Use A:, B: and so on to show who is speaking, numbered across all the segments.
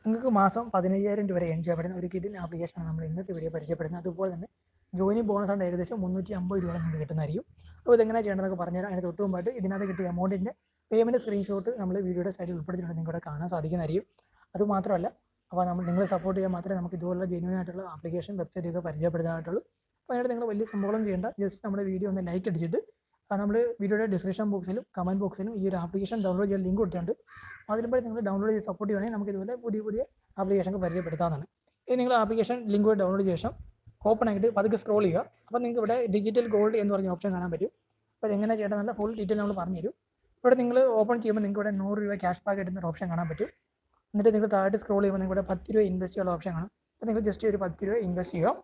A: നിങ്ങൾക്ക് മാസം പതിനയ്യായിരം രൂപ വരെ എൻ ചെയ്യാൻ പറ്റുന്ന ഒരു കിഡിൻ ആപ്ലിക്കേഷനാണ് നമ്മൾ ഇന്നത്തെ വീഡിയോ പരിചയപ്പെടുന്നത് അതുപോലെ തന്നെ ജോയിനിങ് ബോണസ് ആണ് ഏകദേശം മുന്നൂറ്റി അമ്പത് രൂപ നിങ്ങൾക്ക് കിട്ടുന്നതായിരിക്കും അപ്പോൾ ഇതെങ്ങനെ ചെയ്യേണ്ടതെന്നൊക്കെ പറഞ്ഞുതരാം അതിന് തൊട്ട് മുമ്പായിട്ട് ഇതിനകത്ത് കിട്ടിയ എമൗണ്ടിൻ്റെ പേയ്മെൻറ്റ് സ്ക്രീൻഷോട്ട് നമ്മൾ വീഡിയോയുടെ സൈഡിൽ ഉൾപ്പെടുത്തിയിട്ടുണ്ട് നിങ്ങൾക്ക് ഇവിടെ കാണാൻ സാധിക്കുന്നതായിരിക്കും അതുമാത്രമല്ല അപ്പോൾ നമ്മൾ നിങ്ങൾ സപ്പോർട്ട് ചെയ്യാൻ മാത്രമേ നമുക്ക് ഇതുപോലുള്ള ജെന്യൂൻ ആയിട്ടുള്ള ആപ്ലിക്കേഷൻ വെബ്സൈറ്റ് ഒക്കെ പരിചയപ്പെടുത്താനായിട്ടുള്ളൂ അപ്പോൾ അതിനായിട്ട് നിങ്ങൾ വലിയ സംഭവങ്ങളും ചെയ്യേണ്ട ജസ്റ്റ് നമ്മുടെ വീഡിയോ ഒന്ന് ലൈക്ക് അടിച്ചിട്ട് നമ്മൾ വീഡിയോയുടെ ഡിസ്ക്രിപ്ഷൻ ബോക്സിലും കമൻറ്റ് ബോക്സിലും ഈ ഒരു ആപ്ലിക്കേഷൻ ഡൗൺലോഡ് ചെയ്യാൻ ലിങ്ക് കൊടുത്തിട്ടുണ്ട് അതിലൂടെ നിങ്ങൾ ഡൗൺലോഡ് ചെയ്ത് സപ്പോർട്ട് ചെയ്യുകയാണെങ്കിൽ നമുക്ക് ഇതുപോലെ പുതിയ പുതിയ ആപ്ലിക്കേഷൻ പരിചയപ്പെടുത്താവുന്നതാണ് ഇനി നിങ്ങൾ ആപ്ലിക്കേഷൻ ലിങ്ക് ഡൗൺലോഡ് ചെയ്ത ശേഷം ഓപ്പൺ ആയിട്ട് പതുക്കെ സ്ക്രോൾ ചെയ്യുക അപ്പോൾ നിങ്ങൾക്ക് ഇവിടെ ഡിജിറ്റൽ ഗോൾഡ് എന്ന് പറഞ്ഞ ഓപ്ഷൻ കാണാൻ പറ്റും അപ്പോൾ അതെങ്ങനെ ചെയ്യണമെന്നുള്ള ഫുൾ ഡീറ്റെയിൽ നമ്മൾ പറഞ്ഞു തരും ഇവിടെ നിങ്ങൾ ഓപ്പൺ ചെയ്യുമ്പോൾ നിങ്ങൾക്ക് ഇവിടെ നൂറ് രൂപ ക്യാഷ് ബാക്ക് കിട്ടുന്ന ഒരു ഓപ്ഷൻ കാണാൻ പറ്റും എന്നിട്ട് നിങ്ങൾ താഴോട്ട് സ്ക്രോൾ ചെയ്യുമ്പോൾ നിങ്ങൾക്ക് ഇവിടെ പത്ത് രൂപ ഇൻവെസ്റ്റ് ചെയ്യാനുള്ള ഓപ്ഷൻ കാണും അപ്പോൾ നിങ്ങൾ ജസ്റ്റ് ഒരു പത്ത് രൂപ ഇൻവെസ്റ്റ് ചെയ്യുക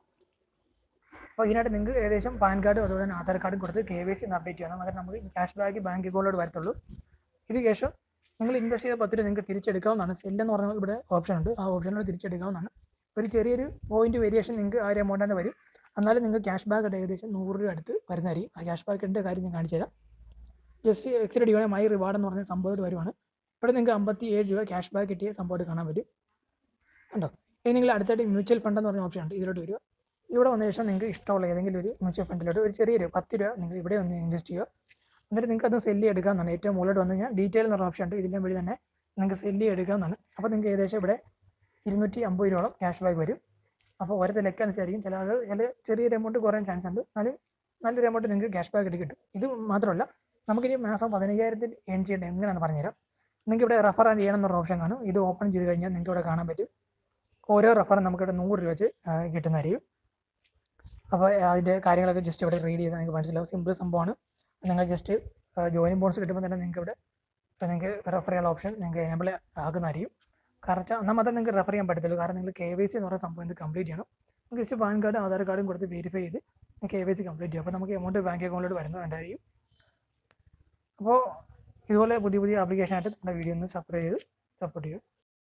A: അപ്പോൾ ഇതിനായിട്ട് നിങ്ങൾക്ക് ഏകദേശം പാൻ കാർഡും അതുപോലെ തന്നെ ആധാർ കാർഡും കൊടുത്ത് കെ വൈ സി ഒന്ന് അപ്ഡേറ്റ് ചെയ്യണം അന്നേരം നമുക്ക് ക്യാഷ് ബാക്ക് ബാങ്ക് അക്കൗണ്ടിലോട്ട് വരത്തുള്ളൂ ഇത് ശേഷം നിങ്ങൾ ഇൻവെസ്റ്റ് ചെയ്ത പത്ത് രൂപ നിങ്ങൾക്ക് തിരിച്ചെടുക്കാവുന്നതാണ് സെല്ലെന്ന് പറഞ്ഞാൽ ഇവിടെ ഓപ്ഷൻ ഉണ്ട് ആ ഓപ്ഷനിലൂടെ തിരിച്ചെടുക്കാവുന്നതാണ് ഒരു ചെറിയൊരു പോയിന്റ് വേരിയേഷൻ നിങ്ങൾക്ക് ആ ഒരു എമൗണ്ട് തന്നെ വരും എന്നാലും നിങ്ങൾക്ക് ക്യാഷ് ബാക്ക് ആയിട്ട് ഏകദേശം നൂറ് രൂപ അടുത്ത് വരുന്നതായിരിക്കും ആ ക്യാഷ് ബാക്കിൻ്റെ കാര്യം ഞാൻ കാണിച്ചു തരാം ജസ്റ്റ് എക്സ്ട്രാ ഡിവൈ മൈ റിവാർഡ് എന്ന് പറഞ്ഞ സംഭവമായിട്ട് വരുവാണ് ഇവിടെ നിങ്ങൾക്ക് അമ്പത്തി ഏഴ് രൂപ ക്യാഷ് ബാക്ക് കിട്ടിയ സംഭവമായിട്ട് കാണാൻ പറ്റും കണ്ടോ ഇനി നിങ്ങൾ അടുത്തായിട്ട് മ്യൂച്വൽ ഫണ്ട് എന്ന് പറഞ്ഞ ഓപ്ഷൻ ഉണ്ട് ഇതിലോട്ട് വരിക ഇവിടെ വന്ന ശേഷം നിങ്ങൾക്ക് ഇഷ്ടമുള്ള ഏതെങ്കിലും ഒരു മ്യൂച്വൽ ഫണ്ടിലോട്ട് ഒരു ചെറിയൊരു പത്ത് രൂപ നിങ്ങൾ ഇവിടെ ഒന്ന് ഇൻവെസ്റ്റ് ചെയ്യുക എന്നിട്ട് നിങ്ങൾക്ക് അത് സെല്ല് എടുക്കാമെന്നാണ് ഏറ്റവും മുകളിലോട്ട് വന്നു കഴിഞ്ഞാൽ ഡീറ്റെയിൽ എന്ന് പറഞ്ഞ ഓപ്ഷൻ ഉണ്ട് ഇതിൻ്റെ വഴി തന്നെ നിങ്ങൾക്ക് സെല്ല് എടുക്കാമെന്നാണ് അപ്പോൾ നിങ്ങൾക്ക് ഏകദേശം ഇവിടെ ഇരുന്നൂറ്റി അമ്പത് രൂപയോളം ക്യാഷ് ബാക്ക് വരും അപ്പോൾ ഓരോ ലെക്ക് അനുസരിച്ചായിരിക്കും ചില ആളുകൾ ചില ചെറിയൊരു എമൗണ്ട് കുറയാൻ ചാൻസ് ഉണ്ട് എന്നാലും നല്ലൊരു എമൗണ്ട് നിങ്ങൾക്ക് ക്യാഷ് ബാക്ക് കിട്ടും ഇത് മാത്രമല്ല നമുക്കിനി മാസം പതിനയ്യായിരത്തിൽ ഏൺ ചെയ്യേണ്ടത് എങ്ങനെയാണെന്ന് പറഞ്ഞുതരാം നിങ്ങൾക്ക് ഇവിടെ റെഫർ ചെയ്യണം എന്നൊരു ഓപ്ഷൻ കാണും ഇത് ഓപ്പൺ ചെയ്ത് കഴിഞ്ഞാൽ നിങ്ങൾക്ക് ഇവിടെ കാണാൻ പറ്റും ഓരോ റെഫറും നമുക്കിവിടെ നൂറ് രൂപ വെച്ച് ആ, കിട്ടുന്നതായിരിക്കും അപ്പോൾ അതിൻ്റെ കാര്യങ്ങളൊക്കെ ജസ്റ്റ് ഇവിടെ റീഡ് ചെയ്താൽ നിങ്ങൾക്ക് മനസ്സിലാവും സിമ്പിൾ സംഭവമാണ് നിങ്ങൾ ജസ്റ്റ് ജോയിനിങ് ബോൺസ് കിട്ടുമ്പോൾ തന്നെ നിങ്ങൾക്ക് ഇവിടെ ഇപ്പോൾ നിങ്ങൾക്ക് റെഫർ ചെയ്യാനുള്ള ഓപ്ഷൻ നിങ്ങൾക്ക് എനേബിൾ ആക്കുന്നതായിരിക്കും കറക്റ്റ് എന്നാൽ മാത്രമേ നിങ്ങൾക്ക് റെഫർ ചെയ്യാൻ പറ്റത്തുള്ളൂ കാരണം നിങ്ങൾ കെ വൈ സി എന്ന് പറയുന്ന സംഭവം ഇത് കംപ്ലീറ്റ് ചെയ്യണം നിങ്ങൾക്ക് ജസ്റ്റ് പാൻ കാർഡ് ആധാർ കാർഡും കൊടുത്ത് വെരിഫൈ ചെയ്ത് കെ വൈ സി കംപ്ലീറ്റ് ചെയ്യും അപ്പോൾ നമുക്ക് എമൗണ്ട് ബാങ്ക് അക്കൗണ്ടിലോട്ട് വരുന്നതുണ്ടായിരിക്കും അപ്പോൾ ഇതുപോലെ പുതിയ പുതിയ ആപ്ലിക്കേഷനായിട്ട് നമ്മുടെ വീഡിയോ ഒന്ന് സബ്സ്ക്രൈബ് ചെയ്ത് സപ്പോർട്ട് ചെയ്യും